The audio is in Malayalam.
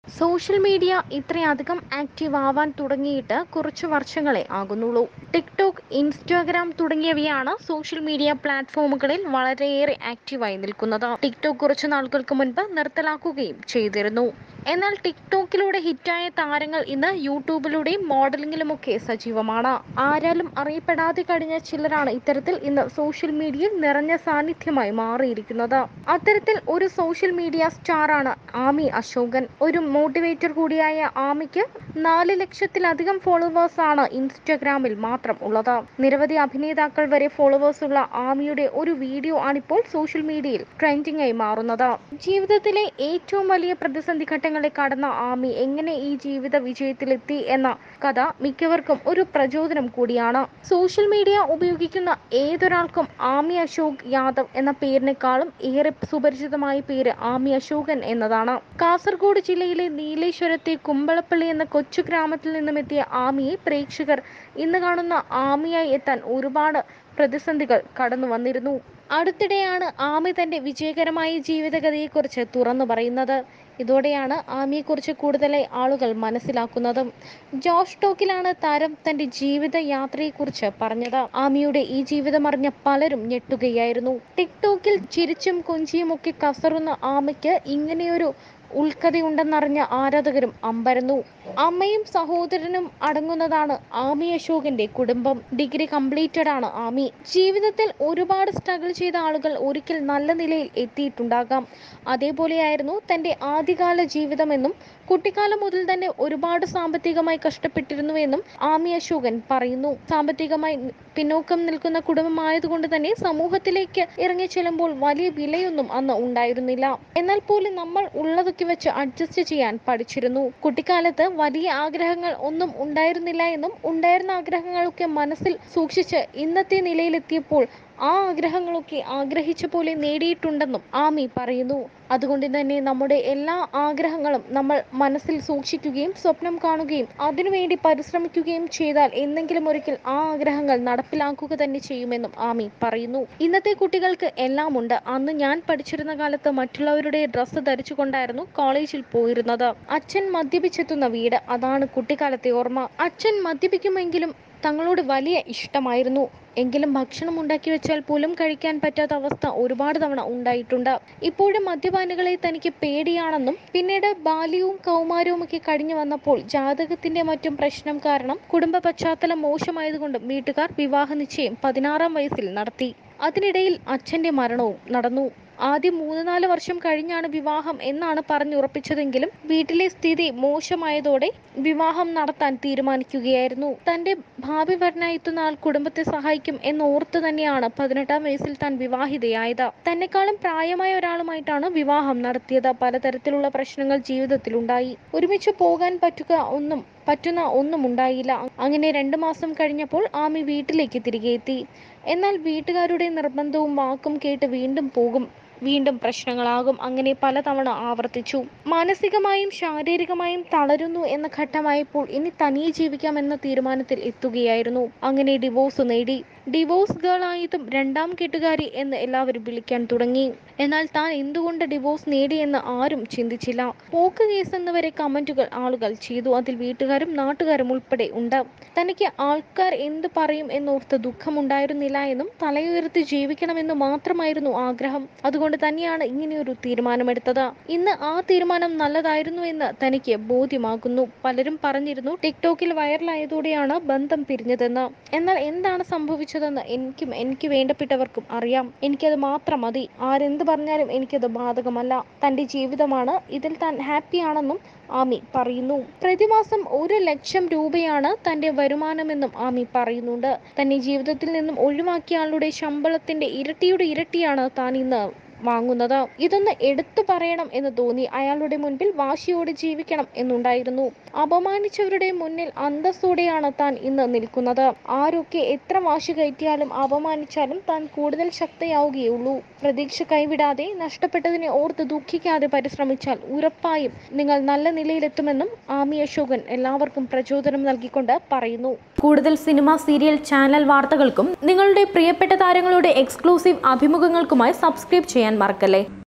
സോഷ്യൽ മീഡിയ ഇത്രയധികം ആക്റ്റീവ് ആവാൻ തുടങ്ങിയിട്ട് കുറച്ച് വർഷങ്ങളെ ആകുന്നുള്ളൂ ടിക്ടോക്ക് ഇൻസ്റ്റാഗ്രാം തുടങ്ങിയവയാണ് സോഷ്യൽ മീഡിയ പ്ലാറ്റ്ഫോമുകളിൽ വളരെയേറെ ആക്റ്റീവായി നിൽക്കുന്നത് ടിക്ടോക്ക് കുറച്ചു നാളുകൾക്ക് മുൻപ് നിർത്തലാക്കുകയും ചെയ്തിരുന്നു എന്നാൽ ടിക്ടോക്കിലൂടെ ഹിറ്റായ താരങ്ങൾ ഇന്ന് യൂട്യൂബിലൂടെയും മോഡലിംഗിലുമൊക്കെ സജീവമാണ് ആരാലും അറിയപ്പെടാതെ കഴിഞ്ഞ ചിലരാണ് ഇത്തരത്തിൽ ഇന്ന് സോഷ്യൽ മീഡിയയിൽ നിറഞ്ഞ സാന്നിധ്യമായി മാറിയിരിക്കുന്നത് അത്തരത്തിൽ ഒരു സോഷ്യൽ മീഡിയ സ്റ്റാറാണ് ആമി അശോകൻ ഒരു മോട്ടിവേറ്റർ കൂടിയായ ആമിക്ക് നാല് ലക്ഷത്തിലധികം ഫോളോവേഴ്സ് ആണ് ഇൻസ്റ്റഗ്രാമിൽ മാത്രം ഉള്ളത് നിരവധി അഭിനേതാക്കൾ വരെ ഫോളോവേഴ്സ് ഉള്ള ആമിയുടെ ഒരു വീഡിയോ ആണിപ്പോൾ സോഷ്യൽ മീഡിയയിൽ ട്രെൻഡിംഗ് ആയി മാറുന്നത് ജീവിതത്തിലെ ഏറ്റവും വലിയ പ്രതിസന്ധി ഘട്ടങ്ങളെ കടന്ന ആമി എങ്ങനെ ഈ ജീവിത വിജയത്തിലെത്തി എന്ന കഥ മിക്കവർക്കും ഒരു പ്രചോദനം കൂടിയാണ് സോഷ്യൽ മീഡിയ ഉപയോഗിക്കുന്ന ഏതൊരാൾക്കും ആമി അശോക് യാദവ് എന്ന പേരിനേക്കാളും ഏറെ സുപരിചിതമായ പേര് ആമി അശോകൻ എന്നതാണ് കാസർഗോഡ് ജില്ലയിലെ നീലേശ്വരത്തെ കുമ്പളപ്പള്ളി എന്ന കൊച്ചു ഗ്രാമത്തിൽ നിന്നും എത്തിയ ആമിയെ പ്രേക്ഷകർ ഇന്ന് കാണുന്ന ആമിയായി എത്താൻ ഒരുപാട് പ്രതിസന്ധികൾ കടന്നു വന്നിരുന്നു അടുത്തിടെയാണ് ആമി തന്റെ വിജയകരമായ ജീവിതകഥയെക്കുറിച്ച് തുറന്നു പറയുന്നത് ഇതോടെയാണ് ആമിയെക്കുറിച്ച് കൂടുതലായി ആളുകൾ മനസ്സിലാക്കുന്നതും ജോഷ് ടോക്കിലാണ് താരം തന്റെ ജീവിത യാത്രയെക്കുറിച്ച് പറഞ്ഞത് ആമിയുടെ ഈ ജീവിതം അറിഞ്ഞ പലരും ഞെട്ടുകയായിരുന്നു ടിക്ടോക്കിൽ ചിരിച്ചും കൊഞ്ചിയും ഒക്കെ കസറുന്ന ആമയ്ക്ക് ഇങ്ങനെയൊരു ഉൾക്കഥയുണ്ടെന്നറിഞ്ഞ ആരാധകരും അമ്പരന്നു അമ്മയും സഹോദരനും അടങ്ങുന്നതാണ് ആമി അശോകന്റെ കുടുംബം ഡിഗ്രി കംപ്ലീറ്റഡ് ആണ് ആമി ജീവിതത്തിൽ ഒരുപാട് സ്ട്രഗിൾ ചെയ്ത ആളുകൾ ഒരിക്കൽ നല്ല നിലയിൽ എത്തിയിട്ടുണ്ടാകാം അതേപോലെയായിരുന്നു തന്റെ ആദ്യകാല ജീവിതമെന്നും കുട്ടിക്കാലം മുതൽ തന്നെ ഒരുപാട് സാമ്പത്തികമായി കഷ്ടപ്പെട്ടിരുന്നുവെന്നും ആമി അശോകൻ പറയുന്നു സാമ്പത്തികമായി പിന്നോക്കം നിൽക്കുന്ന കുടുംബമായതുകൊണ്ട് തന്നെ സമൂഹത്തിലേക്ക് ഇറങ്ങി ചെല്ലുമ്പോൾ വലിയ വിലയൊന്നും അന്ന് ഉണ്ടായിരുന്നില്ല എന്നാൽ പോലും നമ്മൾ ഉള്ളതൊക്കെ വെച്ച് അഡ്ജസ്റ്റ് ചെയ്യാൻ പഠിച്ചിരുന്നു കുട്ടിക്കാലത്ത് വലിയ ആഗ്രഹങ്ങൾ ഒന്നും ഉണ്ടായിരുന്നില്ല എന്നും ഉണ്ടായിരുന്ന ആഗ്രഹങ്ങളൊക്കെ മനസ്സിൽ സൂക്ഷിച്ച് ഇന്നത്തെ നിലയിലെത്തിയപ്പോൾ ആ ആഗ്രഹങ്ങളൊക്കെ ആഗ്രഹിച്ച പോലെ നേടിയിട്ടുണ്ടെന്നും ആമി പറയുന്നു അതുകൊണ്ട് തന്നെ നമ്മുടെ എല്ലാ ആഗ്രഹങ്ങളും നമ്മൾ മനസ്സിൽ സൂക്ഷിക്കുകയും സ്വപ്നം കാണുകയും അതിനുവേണ്ടി പരിശ്രമിക്കുകയും ചെയ്താൽ എന്തെങ്കിലും ഒരിക്കൽ ആ ആഗ്രഹങ്ങൾ നടപ്പിലാക്കുക തന്നെ ചെയ്യുമെന്നും ആമി പറയുന്നു ഇന്നത്തെ കുട്ടികൾക്ക് എല്ലാം ഉണ്ട് അന്ന് ഞാൻ പഠിച്ചിരുന്ന കാലത്ത് മറ്റുള്ളവരുടെ ഡ്രസ്സ് ധരിച്ചുകൊണ്ടായിരുന്നു കോളേജിൽ പോയിരുന്നത് അച്ഛൻ മദ്യപിച്ചെത്തുന്ന വീട് അതാണ് കുട്ടിക്കാലത്തെ ഓർമ്മ അച്ഛൻ മദ്യപിക്കുമെങ്കിലും തങ്ങളോട് വലിയ ഇഷ്ടമായിരുന്നു എങ്കിലും ഭക്ഷണം ഉണ്ടാക്കി വെച്ചാൽ പോലും കഴിക്കാൻ പറ്റാത്ത അവസ്ഥ ഒരുപാട് തവണ ഉണ്ടായിട്ടുണ്ട് ഇപ്പോഴും മദ്യപാനികളെ തനിക്ക് പേടിയാണെന്നും പിന്നീട് ബാല്യവും കൗമാരവും ഒക്കെ കഴിഞ്ഞു വന്നപ്പോൾ ജാതകത്തിന്റെ മറ്റും പ്രശ്നം കാരണം കുടുംബ പശ്ചാത്തലം മോശമായതുകൊണ്ടും വീട്ടുകാർ വിവാഹ നിശ്ചയം പതിനാറാം വയസ്സിൽ നടത്തി അതിനിടയിൽ അച്ഛന്റെ മരണവും നടന്നു ആദ്യം മൂന്ന് നാല് വർഷം കഴിഞ്ഞാണ് വിവാഹം എന്നാണ് പറഞ്ഞുറപ്പിച്ചതെങ്കിലും വീട്ടിലെ സ്ഥിതി മോശമായതോടെ വിവാഹം നടത്താൻ തീരുമാനിക്കുകയായിരുന്നു തന്റെ ഭാവി വരനായെത്തുന്ന ആൾ കുടുംബത്തെ സഹായിക്കും എന്നോർത്ത് തന്നെയാണ് പതിനെട്ടാം വയസ്സിൽ താൻ വിവാഹിതയായത് തന്നെക്കാളും പ്രായമായ ഒരാളുമായിട്ടാണ് വിവാഹം നടത്തിയത് പലതരത്തിലുള്ള പ്രശ്നങ്ങൾ ജീവിതത്തിലുണ്ടായി ഒരുമിച്ച് പോകാൻ പറ്റുക ഒന്നും പറ്റുന്ന ഒന്നും ഉണ്ടായില്ല അങ്ങനെ രണ്ടു മാസം കഴിഞ്ഞപ്പോൾ ആമി വീട്ടിലേക്ക് തിരികെ എത്തി എന്നാൽ വീട്ടുകാരുടെ നിർബന്ധവും വാക്കും കേട്ട് വീണ്ടും പോകും വീണ്ടും പ്രശ്നങ്ങളാകും അങ്ങനെ പലതവണ ആവർത്തിച്ചു മാനസികമായും ശാരീരികമായും തളരുന്നു എന്ന ഘട്ടമായപ്പോൾ ഇനി തനിയെ ജീവിക്കാമെന്ന തീരുമാനത്തിൽ എത്തുകയായിരുന്നു അങ്ങനെ ഡിവോഴ്സ് നേടി ഡിവോഴ്സ് ഗേൾ ആയതും രണ്ടാം കെട്ടുകാരി എന്ന് എല്ലാവരും വിളിക്കാൻ തുടങ്ങി എന്നാൽ താൻ എന്തുകൊണ്ട് ഡിവോഴ്സ് നേടിയെന്ന് ആരും ചിന്തിച്ചില്ല പോക്ക് കേസ് എന്നിവരെ കമന്റുകൾ ആളുകൾ ചെയ്തു അതിൽ വീട്ടുകാരും നാട്ടുകാരും ഉൾപ്പെടെ ഉണ്ട് തനിക്ക് ആൾക്കാർ എന്ത് പറയും എന്നോർത്ത് ദുഃഖമുണ്ടായിരുന്നില്ല എന്നും തലയുയർത്തി ജീവിക്കണമെന്ന് മാത്രമായിരുന്നു ആഗ്രഹം അതുകൊണ്ട് തന്നെയാണ് ഇങ്ങനെയൊരു തീരുമാനമെടുത്തത് ഇന്ന് ആ തീരുമാനം നല്ലതായിരുന്നു എന്ന് തനിക്ക് ബോധ്യമാകുന്നു പലരും പറഞ്ഞിരുന്നു ടിക്ടോക്കിൽ വൈറലായതോടെയാണ് ബന്ധം പിരിഞ്ഞതെന്ന് എന്നാൽ എന്താണ് സംഭവിച്ചതെന്ന് എനിക്കും എനിക്ക് വേണ്ടപ്പെട്ടവർക്കും അറിയാം എനിക്കത് മാത്രം മതി ആരെന്ത് പറഞ്ഞാലും എനിക്കത് ബാധകമല്ല തന്റെ ജീവിതമാണ് ഇതിൽ താൻ ഹാപ്പിയാണെന്നും ആമി പറയുന്നു പ്രതിമാസം ഒരു ലക്ഷം രൂപയാണ് തന്റെ വരുമാനമെന്നും ആമി പറയുന്നുണ്ട് തന്നെ ജീവിതത്തിൽ നിന്നും ഒഴിവാക്കിയ ആളുടെ ശമ്പളത്തിന്റെ ഇരട്ടിയുടെ ഇരട്ടിയാണ് താൻ ഇന്ന് വാങ്ങുന്നത് ഇതൊന്ന് എടുത്തു പറയണം എന്ന് തോന്നി അയാളുടെ മുൻപിൽ വാശിയോടെ ജീവിക്കണം എന്നുണ്ടായിരുന്നു അപമാനിച്ചവരുടെ മുന്നിൽ അന്തസ്സോടെയാണ് താൻ ഇന്ന് നിൽക്കുന്നത് ആരൊക്കെ എത്ര വാശി കയറ്റിയാലും അപമാനിച്ചാലും താൻ കൂടുതൽ ശക്തയാവുകയുള്ളൂ പ്രതീക്ഷ കൈവിടാതെ നഷ്ടപ്പെട്ടതിനെ ഓർത്ത് ദുഃഖിക്കാതെ പരിശ്രമിച്ചാൽ ഉറപ്പായും നിങ്ങൾ നല്ല നിലയിലെത്തുമെന്നും ആമി അശോകൻ എല്ലാവർക്കും പ്രചോദനം നൽകിക്കൊണ്ട് പറയുന്നു കൂടുതൽ സിനിമ സീരിയൽ ചാനൽ വാർത്തകൾക്കും നിങ്ങളുടെ പ്രിയപ്പെട്ട താരങ്ങളുടെ എക്സ്ക്ലൂസീവ് അഭിമുഖങ്ങൾക്കുമായി സബ്സ്ക്രൈബ് ചെയ്യാൻ മറക്കല്ലേ